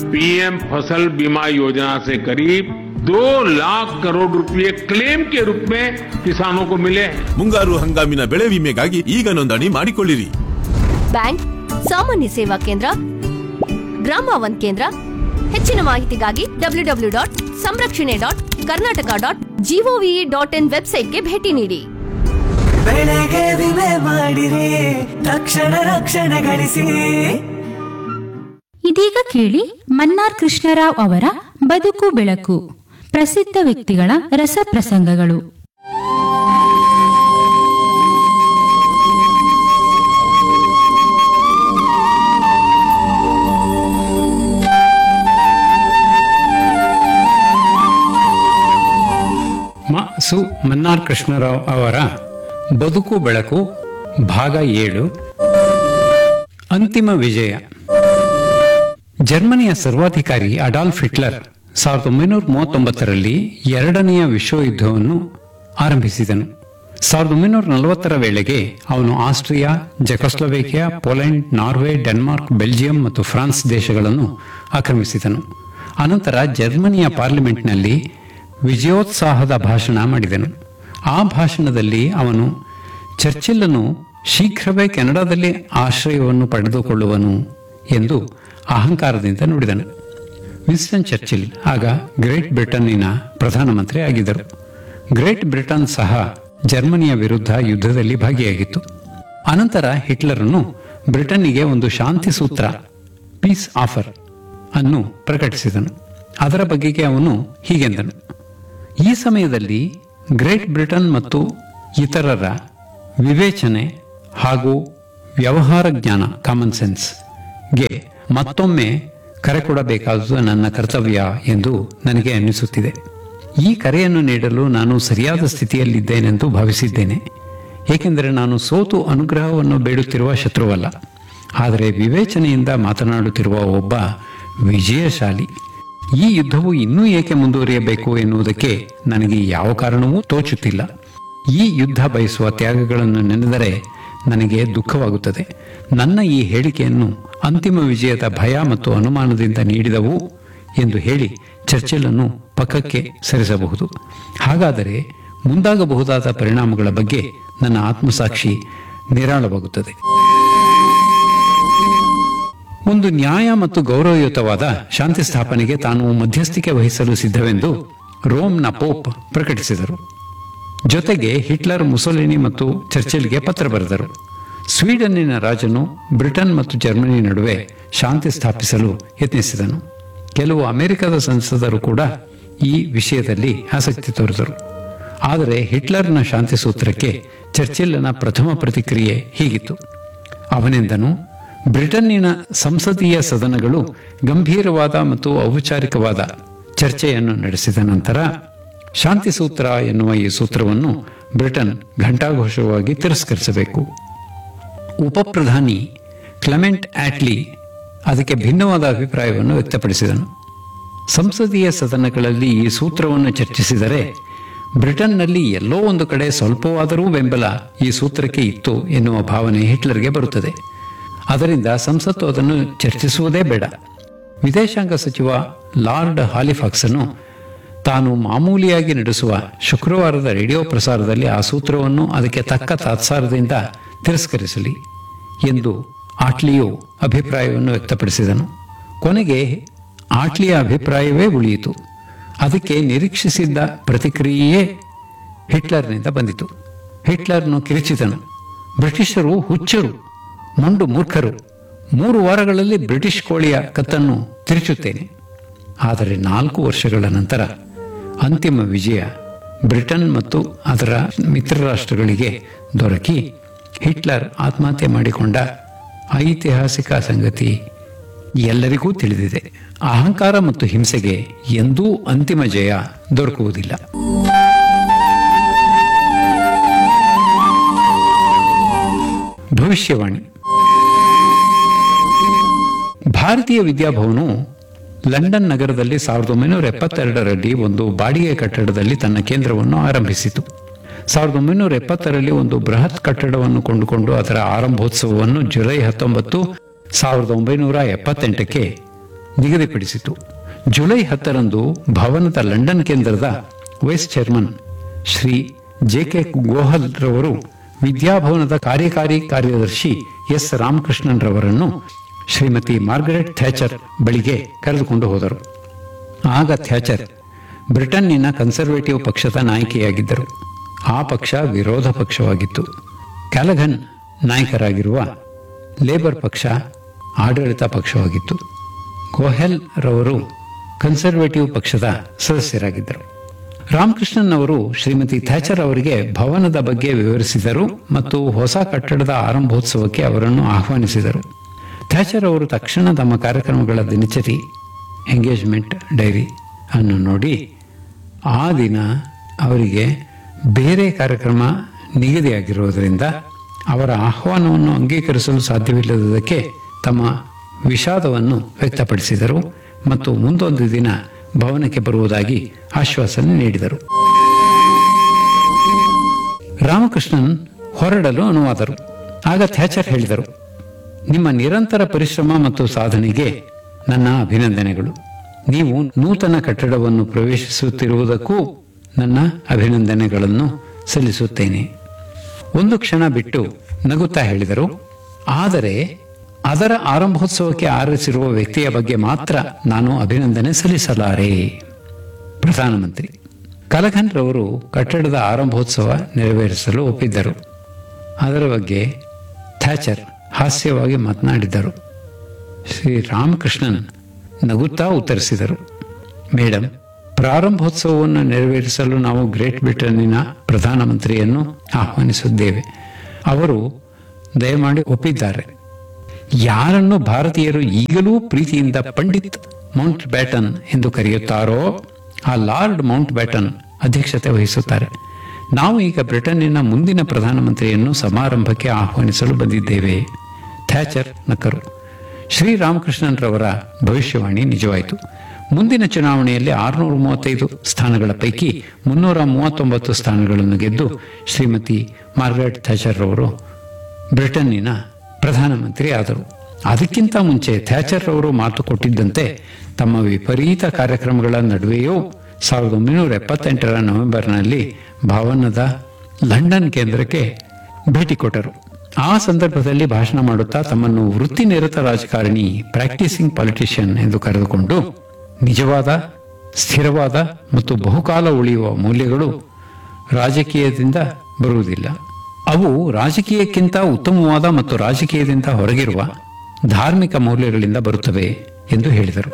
PM फसल बीमा योजना से करीब दो लाख करोड़ रुपए क्लेम के रूप में किसानों को मिले हैं ಮುಂಗಾರು ಹಂಗಾಮಿನ ಬೆಳೆ ವಿಮೆಗಾಗಿ ಈಗ ನೋಂದಣಿ ಮಾಡಿಕೊಳ್ಳಿರಿ ಬ್ಯಾಂಕ್ ಸಾಮಾನ್ಯ ಸೇವಾ ಕೇಂದ್ರ ಗ್ರಾಮ ಒಂದ್ ಕೇಂದ್ರ ಹೆಚ್ಚಿನ ಮಾಹಿತಿಗಾಗಿ ಡಬ್ಲ್ಯೂ ಡಬ್ಲ್ಯೂ ಡಾಟ್ ಸಂರಕ್ಷಣೆ dot Karnataka dot GOV dot in ವೆಬ್ಸೈಟ್ಗೆ ಭೇಟಿ ನೀಡಿ ಬೆಳೆಗೆ ವಿಮೆ ಮಾಡಿರಿ ತಕ್ಷಣ ರಕ್ಷಣೆ ಗಳಿಸಿ ಇದೀಗ ಕೇಳಿ ಮನ್ನಾರ್ ಕೃಷ್ಣರಾವ್ ಅವರ ಬದುಕು ಬೆಳಕು ಪ್ರಸಿದ್ಧ ವ್ಯಕ್ತಿಗಳ ರಸಪ್ರಸಂಗಗಳು ಮ ಸು ಮನ್ನಾರ್ ಕೃಷ್ಣರಾವ್ ಅವರ ಬದುಕು ಬೆಳಕು ಭಾಗ ಏಳು ಅಂತಿಮ ವಿಜಯ ಜರ್ಮನಿಯ ಸರ್ವಾಧಿಕಾರಿ ಅಡಾಲ್ಫ್ ಹಿಟ್ಲರ್ ಸಾವಿರದ ಒಂಬೈನೂರ ಮೂವತ್ತೊಂಬತ್ತರಲ್ಲಿ ಎರಡನೆಯ ವಿಶ್ವಯುದ್ಧವನ್ನು ಆರಂಭಿಸಿದನು ಸಾವಿರದ ಒಂಬೈನೂರ ನಲವತ್ತರ ವೇಳೆಗೆ ಅವನು Austria Czechoslovakia Poland Norway Denmark Belgium ಮತ್ತು ಫ್ರಾನ್ಸ್ ದೇಶಗಳನ್ನು ಆಕ್ರಮಿಸಿದನು ಅನಂತರ ಜರ್ಮನಿಯ ಪಾರ್ಲಿಮೆಂಟ್ನಲ್ಲಿ ವಿಜಯೋತ್ಸಾಹದ ಭಾಷಣ ಮಾಡಿದನು ಆ ಭಾಷಣದಲ್ಲಿ ಅವನು ಚರ್ಚಿಲ್ಲನು ಶೀಘ್ರವೇ ಕೆನಡಾದಲ್ಲಿ ಆಶ್ರಯವನ್ನು ಪಡೆದುಕೊಳ್ಳುವನು ಎಂದು ಅಹಂಕಾರದಿಂದ ನುಡಿದನು ವಿನ್ಸ್ಟನ್ ಚರ್ಚಿಲ್ ಆಗ ಗ್ರೇಟ್ ಬ್ರಿಟನ್ನಿನ ಪ್ರಧಾನಮಂತ್ರಿ ಆಗಿದ್ದರು ಗ್ರೇಟ್ ಬ್ರಿಟನ್ ಸಹ ಜರ್ಮನಿಯ ವಿರುದ್ಧ ಯುದ್ಧದಲ್ಲಿ ಭಾಗಿಯಾಗಿತ್ತು ಅನಂತರ ಹಿಟ್ಲರನು ಬ್ರಿಟನ್ನಿಗೆ ಒಂದು ಶಾಂತಿ ಸೂತ್ರ ಪೀಸ್ ಆಫರ್ ಅನ್ನು ಪ್ರಕಟಿಸಿದನು ಅದರ ಬಗೆಗೆ ಅವನು ಹೀಗೆಂದನು ಈ ಸಮಯದಲ್ಲಿ ಗ್ರೇಟ್ ಬ್ರಿಟನ್ ಮತ್ತು ಇತರರ ವಿವೇಚನೆ ಹಾಗೂ ವ್ಯವಹಾರ ಜ್ಞಾನ ಕಾಮನ್ ಸೆನ್ಸ್ಗೆ ಮತ್ತೊಮ್ಮೆ ಕರೆ ಕೊಡಬೇಕಾದುದು ನನ್ನ ಕರ್ತವ್ಯ ಎಂದು ನನಗೆ ಅನ್ನಿಸುತ್ತಿದೆ ಈ ಕರೆಯನ್ನು ನೀಡಲು ನಾನು ಸರಿಯಾದ ಸ್ಥಿತಿಯಲ್ಲಿದ್ದೇನೆಂದು ಭಾವಿಸಿದ್ದೇನೆ ಏಕೆಂದರೆ ನಾನು ಸೋತು ಅನುಗ್ರಹವನ್ನು ಬೇಡುತ್ತಿರುವ ಶತ್ರುವಲ್ಲ ಆದರೆ ವಿವೇಚನೆಯಿಂದ ಮಾತನಾಡುತ್ತಿರುವ ಒಬ್ಬ ವಿಜಯಶಾಲಿ ಈ ಯುದ್ಧವು ಇನ್ನೂ ಏಕೆ ಮುಂದುವರಿಯಬೇಕು ಎನ್ನುವುದಕ್ಕೆ ನನಗೆ ಯಾವ ಕಾರಣವೂ ತೋಚುತ್ತಿಲ್ಲ ಈ ಯುದ್ಧ ಬಯಸುವ ತ್ಯಾಗಗಳನ್ನು ನೆನೆದರೆ ನನಗೆ ದುಃಖವಾಗುತ್ತದೆ ನನ್ನ ಈ ಹೇಳಿಕೆಯನ್ನು ಅಂತಿಮ ವಿಜಯದ ಭಯ ಮತ್ತು ಅನುಮಾನದಿಂದ ನೀಡಿದವು ಎಂದು ಹೇಳಿ ಚರ್ಚಿಲನ್ನು ಪಕ್ಕಕ್ಕೆ ಸರಿಸಬಹುದು ಹಾಗಾದರೆ ಮುಂದಾಗಬಹುದಾದ ಪರಿಣಾಮಗಳ ಬಗ್ಗೆ ನನ್ನ ಆತ್ಮಸಾಕ್ಷಿ ನಿರಾಳವಾಗುತ್ತದೆ ಒಂದು ನ್ಯಾಯ ಮತ್ತು ಗೌರವಯುತವಾದ ಶಾಂತಿ ಸ್ಥಾಪನೆಗೆ ತಾನು ಮಧ್ಯಸ್ಥಿಕೆ ವಹಿಸಲು ಸಿದ್ಧವೆಂದು ರೋಮ್ನ ಪೋಪ್ ಪ್ರಕಟಿಸಿದರು ಜೊತೆಗೆ ಹಿಟ್ಲರ್ ಮುಸೊಲಿನಿ ಮತ್ತು ಚರ್ಚಿಲ್ಗೆ ಪತ್ರ ಬರೆದರು ಸ್ವೀಡನ್ನಿನ ರಾಜನು ಬ್ರಿಟನ್ ಮತ್ತು ಜರ್ಮನಿ ನಡುವೆ ಶಾಂತಿ ಸ್ಥಾಪಿಸಲು ಯತ್ನಿಸಿದನು ಕೆಲವು ಅಮೆರಿಕದ ಸಂಸದರು ಕೂಡ ಈ ವಿಷಯದಲ್ಲಿ ಆಸಕ್ತಿ ತೋರಿದರು ಆದರೆ ಹಿಟ್ಲರ್ನ ಶಾಂತಿ ಸೂತ್ರಕ್ಕೆ ಚರ್ಚಿಲ್ಲನ ಪ್ರಥಮ ಪ್ರತಿಕ್ರಿಯೆ ಹೀಗಿತ್ತು ಅವನೆಂದನು ಬ್ರಿಟನ್ನಿನ ಸಂಸದೀಯ ಸದನಗಳು ಗಂಭೀರವಾದ ಮತ್ತು ಔಪಚಾರಿಕವಾದ ಚರ್ಚೆಯನ್ನು ನಡೆಸಿದ ನಂತರ ಶಾಂತಿ ಸೂತ್ರ ಎನ್ನುವ ಈ ಸೂತ್ರವನ್ನು ಬ್ರಿಟನ್ ಘಂಟಾಘೋಷವಾಗಿ ತಿರಸ್ಕರಿಸಬೇಕು ಉಪಪ್ರಧಾನಿ ಕ್ಲೆಮೆಂಟ್ ಆಟ್ಲಿ ಅದಕ್ಕೆ ಭಿನ್ನವಾದ ಅಭಿಪ್ರಾಯವನ್ನು ವ್ಯಕ್ತಪಡಿಸಿದನು ಸಂಸದೀಯ ಸದನಗಳಲ್ಲಿ ಈ ಸೂತ್ರವನ್ನು ಚರ್ಚಿಸಿದರೆ ಬ್ರಿಟನ್ನಲ್ಲಿ ಎಲ್ಲೋ ಒಂದು ಕಡೆ ಸ್ವಲ್ಪವಾದರೂ ಬೆಂಬಲ ಈ ಸೂತ್ರಕ್ಕೆ ಇತ್ತು ಎನ್ನುವ ಭಾವನೆ ಹಿಟ್ಲರ್ಗೆ ಬರುತ್ತದೆ ಅದರಿಂದ ಸಂಸತ್ತು ಅದನ್ನು ಚರ್ಚಿಸುವುದೇ ಬೇಡ ವಿದೇಶಾಂಗ ಸಚಿವ ಲಾರ್ಡ್ ಹಾಲಿಫಾಕ್ಸನು ತಾನು ಮಾಮೂಲಿಯಾಗಿ ನಡೆಸುವ ಶುಕ್ರವಾರದ ರೇಡಿಯೋ ಪ್ರಸಾರದಲ್ಲಿ ಆ ಸೂತ್ರವನ್ನು ಅದಕ್ಕೆ ತಕ್ಕ ತಾತ್ಸಾರದಿಂದ ತಿರಸ್ಕರಿಸಲಿ ಎಂದು ಆಟ್ಲಿಯು ಅಭಿಪ್ರಾಯವನ್ನು ವ್ಯಕ್ತಪಡಿಸಿದನು ಕೊನೆಗೆ ಆಟ್ಲಿಯ ಅಭಿಪ್ರಾಯವೇ ಉಳಿಯಿತು ಅದಕ್ಕೆ ನಿರೀಕ್ಷಿಸಿದ್ದ ಪ್ರತಿಕ್ರಿಯೆಯೇ ಹಿಟ್ಲರ್ನಿಂದ ಬಂದಿತು ಹಿಟ್ಲರ್ನು ಕಿರಿಚಿದನು ಬ್ರಿಟಿಷರು ಹುಚ್ಚರು ಮೊಂಡು ಮೂರ್ಖರು ಮೂರು ವಾರಗಳಲ್ಲಿ ಬ್ರಿಟಿಷ್ ಕೋಳಿಯ ಕತ್ತನ್ನು ತಿರುಚುತ್ತೇನೆ ಆದರೆ ನಾಲ್ಕು ವರ್ಷಗಳ ನಂತರ ಅಂತಿಮ ವಿಜಯ ಬ್ರಿಟನ್ ಮತ್ತು ಅದರ ಮಿತ್ರ ರಾಷ್ಟ್ರಗಳಿಗೆ ದೊರಕಿ ಹಿಟ್ಲರ್ ಆತ್ಮಹತ್ಯೆ ಮಾಡಿಕೊಂಡ ಐತಿಹಾಸಿಕ ಸಂಗತಿ ಎಲ್ಲರಿಗೂ ತಿಳಿದಿದೆ ಅಹಂಕಾರ ಮತ್ತು ಹಿಂಸೆಗೆ ಎಂದೂ ಅಂತಿಮ ಜಯ ದೊರಕುವುದಿಲ್ಲ ಭವಿಷ್ಯವಾಣಿ ಭಾರತೀಯ ವಿದ್ಯಾಭವನವು ಲಂಡನ್ ನಗರದಲ್ಲಿ ಸಾವಿರದ ಒಂಬೈನೂರ ಎಪ್ಪತ್ತೆರಡರಲ್ಲಿ ಒಂದು ಬಾಡಿಗೆ ಕಟ್ಟಡದಲ್ಲಿ ತನ್ನ ಕೇಂದ್ರವನ್ನು ಆರಂಭಿಸಿತು ಸಾವಿರದ ಒಂಬೈನೂರ ಎಪ್ಪತ್ತರಲ್ಲಿ ಒಂದು ಬೃಹತ್ ಕಟ್ಟಡವನ್ನು ಕೊಂಡುಕೊಂಡು ಅದರ ಆರಂಭೋತ್ಸವವನ್ನು ಜುಲೈ ಹತ್ತೊಂಬತ್ತು ಸಾವಿರದ ಒಂಬೈನೂರ ಎಪ್ಪತ್ತೆಂಟಕ್ಕೆ ನಿಗದಿಪಡಿಸಿತು ಜುಲೈ ಹತ್ತರಂದು ಭವನದ ಲಂಡನ್ ಕೇಂದ್ರದ vice chairman Shri J K Gohal ರವರು ವಿದ್ಯಾಭವನದ ಕಾರ್ಯಕಾರಿ ಕಾರ್ಯದರ್ಶಿ ಎಸ್ ರಾಮಕೃಷ್ಣನ್ ರವರನ್ನು ಶ್ರೀಮತಿ ಮಾರ್ಗರೆಟ್ ಥ್ಯಾಚರ್ ಬಳಿಗೆ ಕರೆದುಕೊಂಡು ಹೋದರು ಆಗ ಥ್ಯಾಚರ್ ಬ್ರಿಟನ್ನಿನ ಕನ್ಸರ್ವೇಟಿವ್ ಪಕ್ಷದ ನಾಯಕಿಯಾಗಿದ್ದರು ಆ ಪಕ್ಷ ವಿರೋಧ ಪಕ್ಷವಾಗಿತ್ತು ಕ್ಯಾಲಘನ್ ನಾಯಕರಾಗಿರುವ ಲೇಬರ್ ಪಕ್ಷ ಆಡಳಿತ ಪಕ್ಷವಾಗಿತ್ತು ಗೋಹೆಲ್ ರವರು ಕನ್ಸರ್ವೇಟಿವ್ ಪಕ್ಷದ ಸದಸ್ಯರಾಗಿದ್ದರು ರಾಮಕೃಷ್ಣನ್ ಅವರು ಶ್ರೀಮತಿ ಥ್ಯಾಚರ್ ಅವರಿಗೆ ಭವನದ ಬಗ್ಗೆ ವಿವರಿಸಿದರು ಮತ್ತು ಹೊಸ ಕಟ್ಟಡದ ಆರಂಭೋತ್ಸವಕ್ಕೆ ಅವರನ್ನು ಆಹ್ವಾನಿಸಿದರು ಥ್ಯಾಚರ್ ಅವರು ತಕ್ಷಣ ತಮ್ಮ ಕಾರ್ಯಕ್ರಮಗಳ ದಿನಚರಿ ಎಂಗೇಜ್ಮೆಂಟ್ ಡೈರಿ ಅನ್ನು ನೋಡಿ ಆ ದಿನ ಅವರಿಗೆ ಬೇರೆ ಕಾರ್ಯಕ್ರಮ ನಿಗದಿಯಾಗಿರುವುದರಿಂದ ಅವರ ಆಹ್ವಾನವನ್ನು ಅಂಗೀಕರಿಸಲು ಸಾಧ್ಯವಿಲ್ಲದಕ್ಕೆ ತಮ್ಮ ವಿಷಾದವನ್ನು ವ್ಯಕ್ತಪಡಿಸಿದರು ಮತ್ತು ಮುಂದೊಂದು ದಿನ ಭವನಕ್ಕೆ ಬರುವುದಾಗಿ ಆಶ್ವಾಸನೆ ನೀಡಿದರು ರಾಮಕೃಷ್ಣನ್ ಹೊರಡಲು ಅನುವಾದರು ಆಗ ಥ್ಯಾಚರ್ ಹೇಳಿದರು ನಿಮ್ಮ ನಿರಂತರ ಪರಿಶ್ರಮ ಮತ್ತು ಸಾಧನೆಗೆ ನನ್ನ ಅಭಿನಂದನೆಗಳು ನೀವು ನೂತನ ಕಟ್ಟಡವನ್ನು ಪ್ರವೇಶಿಸುತ್ತಿರುವುದಕ್ಕೂ ನನ್ನ ಅಭಿನಂದನೆಗಳನ್ನು ಸಲ್ಲಿಸುತ್ತೇನೆ ಒಂದು ಕ್ಷಣ ಬಿಟ್ಟು ನಗುತ್ತಾ ಹೇಳಿದರು ಆದರೆ ಅದರ ಆರಂಭೋತ್ಸವಕ್ಕೆ ಆರಿಸಿರುವ ವ್ಯಕ್ತಿಯ ಬಗ್ಗೆ ಮಾತ್ರ ನಾನು ಅಭಿನಂದನೆ ಸಲ್ಲಿಸಲಾರೆ ಪ್ರಧಾನಮಂತ್ರಿ ಕಲಘನ್ ರವರು ಕಟ್ಟಡದ ಆರಂಭೋತ್ಸವ ನೆರವೇರಿಸಲು ಒಪ್ಪಿದ್ದರು ಅದರ ಬಗ್ಗೆ ಥ್ಯಾಚರ್ ಹಾಸ್ಯವಾಗಿ ಮಾತನಾಡಿದ್ದರು ಶ್ರೀ ರಾಮಕೃಷ್ಣನ್ ನಗುತ್ತಾ ಉತ್ತರಿಸಿದರು ಮೇಡಮ್ ಪ್ರಾರಂಭೋತ್ಸವವನ್ನು ನೆರವೇರಿಸಲು ನಾವು ಗ್ರೇಟ್ ಬ್ರಿಟನ್ನಿನ ಪ್ರಧಾನಮಂತ್ರಿಯನ್ನು ಆಹ್ವಾನಿಸಿದ್ದೇವೆ ಅವರು ದಯಮಾಡಿ ಒಪ್ಪಿದ್ದಾರೆ ಯಾರನ್ನು ಭಾರತೀಯರು ಈಗಲೂ ಪ್ರೀತಿಯಿಂದ ಪಂಡಿತ್ ಮೌಂಟ್ ಬ್ಯಾಟನ್ ಎಂದು ಕರೆಯುತ್ತಾರೋ ಆ ಲಾರ್ಡ್ ಮೌಂಟ್ ಬ್ಯಾಟನ್ ಅಧ್ಯಕ್ಷತೆ ವಹಿಸುತ್ತಾರೆ ನಾವು ಈಗ ಬ್ರಿಟನ್ನಿನ ಮುಂದಿನ ಪ್ರಧಾನಮಂತ್ರಿಯನ್ನು ಸಮಾರಂಭಕ್ಕೆ ಆಹ್ವಾನಿಸಲು ಬಂದಿದ್ದೇವೆ ಥ್ಯಾಚರ್ ನಕ್ಕರು ಶ್ರೀರಾಮಕೃಷ್ಣನ್ ರವರ ಭವಿಷ್ಯವಾಣಿ ನಿಜವಾಯಿತು ಮುಂದಿನ ಚುನಾವಣೆಯಲ್ಲಿ ಆರುನೂರ ಮೂವತ್ತೈದು ಸ್ಥಾನಗಳ ಪೈಕಿ ಮುನ್ನೂರ ಮೂವತ್ತೊಂಬತ್ತು ಸ್ಥಾನಗಳನ್ನು ಗೆದ್ದು ಶ್ರೀಮತಿ ಮಾರ್ಗರೆಟ್ ಥ್ಯಾಚರ್ ರವರು ಬ್ರಿಟನ್ನಿನ ಪ್ರಧಾನಮಂತ್ರಿ ಆದರು ಅದಕ್ಕಿಂತ ಮುಂಚೆ ಥ್ಯಾಚರ್ ಅವರು ಮಾತು ಕೊಟ್ಟಿದ್ದಂತೆ ತಮ್ಮ ವಿಪರೀತ ಕಾರ್ಯಕ್ರಮಗಳ ನಡುವೆಯೂ ಸಾವಿರದ ಒಂಬೈನೂರ ಎಪ್ಪತ್ತೆಂಟರ ನವೆಂಬರ್ನಲ್ಲಿ ಭವನದ ಲಂಡನ್ ಕೇಂದ್ರಕ್ಕೆ ಭೇಟಿ ಕೊಟ್ಟರು ಆ ಸಂದರ್ಭದಲ್ಲಿ ಭಾಷಣ ಮಾಡುತ್ತಾ ತಮ್ಮನ್ನು ವೃತ್ತಿ ನಿರತ ರಾಜಕಾರಣಿ ಪ್ರಾಕ್ಟೀಸಿಂಗ್ ಪಾಲಿಟಿಷಿಯನ್ ಎಂದು ಕರೆದುಕೊಂಡು ನಿಜವಾದ ಸ್ಥಿರವಾದ ಮತ್ತು ಬಹುಕಾಲ ಉಳಿಯುವ ಮೌಲ್ಯಗಳು ರಾಜಕೀಯದಿಂದ ಬರುವುದಿಲ್ಲ ಅವು ರಾಜಕೀಯಕ್ಕಿಂತ ಉತ್ತಮವಾದ ಮತ್ತು ರಾಜಕೀಯದಿಂದ ಹೊರಗಿರುವ ಧಾರ್ಮಿಕ ಮೌಲ್ಯಗಳಿಂದ ಬರುತ್ತವೆ ಎಂದು ಹೇಳಿದರು